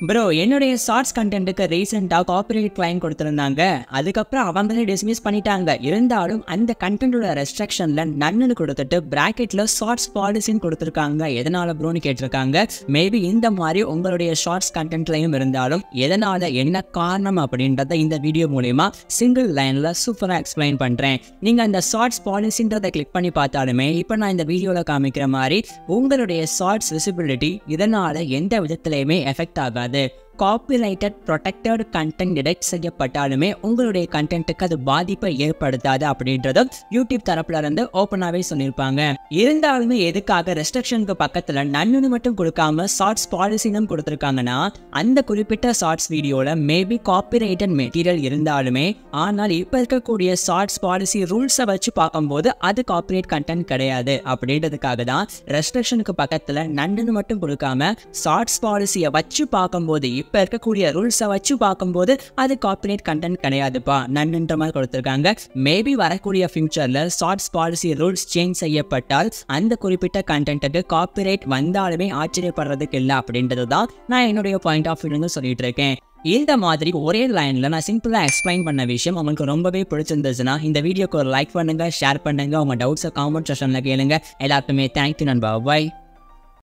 bro என்னுடைய shorts கண்டென்ட்டுக்கு ரீசெண்டாக copyright claim கொடுத்துருந்தாங்க அதுக்கப்புறம் அவங்களே டிஸ்மிஸ் பண்ணிட்டாங்க இருந்தாலும் அந்த கண்டென்ட்டோட ரெஸ்ட்ரிக்ஷனில் நன்னு கொடுத்துட்டு பிராக்கெட்டில் ஷார்ட்ஸ் பாலிசின்னு கொடுத்துருக்காங்க எதனால் ப்ரோன்னு கேட்டிருக்காங்க மேபி இந்த மாதிரி உங்களுடைய ஷார்ட்ஸ் கண்டென்ட்லையும் இருந்தாலும் எதனால் என்ன காரணம் அப்படின்றத இந்த வீடியோ மூலயமா சிங்கிள் லைனில் சூப்பராக எக்ஸ்பிளைன் பண்ணுறேன் நீங்கள் அந்த ஷார்ட்ஸ் பாலிசின்றதை கிளிக் பண்ணி பார்த்தாலுமே இப்போ நான் இந்த வீடியோவில் காமிக்கிற மாதிரி உங்களுடைய ஷார்ட்ஸ் விசிபிலிட்டி இதனால் எந்த விதத்துலையுமே எஃபெக்ட் ஆகாது காப்பிரைட்டட் ப்ரொடெக்டட் கண்டென்ட் டிடெக்ட் செய்யப்பட்டாலுமே உங்களுடைய கண்டென்ட்டுக்கு அது பாதிப்பை ஏற்படுத்தாது அப்படின்றதும் யூடியூப் தரப்புல இருந்து ஓப்பனாகவே சொல்லியிருப்பாங்க இருந்தாலுமே எதுக்காக ரெஸ்ட்ரிக்ஷனுக்கு பக்கத்தில் நன்னுன்னு மட்டும் கொடுக்காம ஷார்ட்ஸ் பாலிசினும் கொடுத்துருக்காங்கன்னா அந்த குறிப்பிட்ட ஷார்ட்ஸ் வீடியோவில் மேபி காப்பிரைட்டட் மெட்டீரியல் இருந்தாலுமே ஆனால் இப்போ இருக்கக்கூடிய ஷார்ட்ஸ் பாலிசி ரூல்ஸை வச்சு பார்க்கும்போது அது காப்பிரைட் கண்டென்ட் கிடையாது அப்படின்றதுக்காக தான் ரெஸ்ட்ரிக்ஷனுக்கு பக்கத்தில் நன்னுன்னு மட்டும் கொடுக்காம ஷார்ட்ஸ் பாலிசியை வச்சு பார்க்கும்போது இப்போ இருக்கக்கூடிய ரூல்ஸை வச்சு பார்க்கும்போது அது காப்பிரைட் கண்டென்ட் கிடையாதுப்பா நன்னுன்ற மாதிரி கொடுத்துருக்காங்க மேபி வரக்கூடிய ஃபியூச்சரில் ஷார்ட்ஸ் பாலிசி ரூல்ஸ் சேஞ்ச் செய்யப்பட்டால் அந்த குறிப்பிட்ட கண்டென்ட்டுக்கு காப்பிரைட் வந்தாலுமே ஆச்சரியப்படுறதுக்கு இல்லை அப்படின்றது தான் நான் என்னுடைய பாயிண்ட் ஆஃப் வியூலேருந்து சொல்லிட்டு இருக்கேன் இந்த மாதிரி ஒரே லைனில் நான் சிம்பிளாக எக்ஸ்பிளைன் பண்ண விஷயம் உங்களுக்கு ரொம்பவே பிடிச்சிருந்துச்சுன்னா இந்த வீடியோக்கு ஒரு லைக் பண்ணுங்கள் ஷேர் பண்ணுங்கள் உங்கள் டவுட்ஸை காமெண்ட் செஷனில் கேளுங்க எல்லாருக்குமே தேங்க்யூ நண்பா பை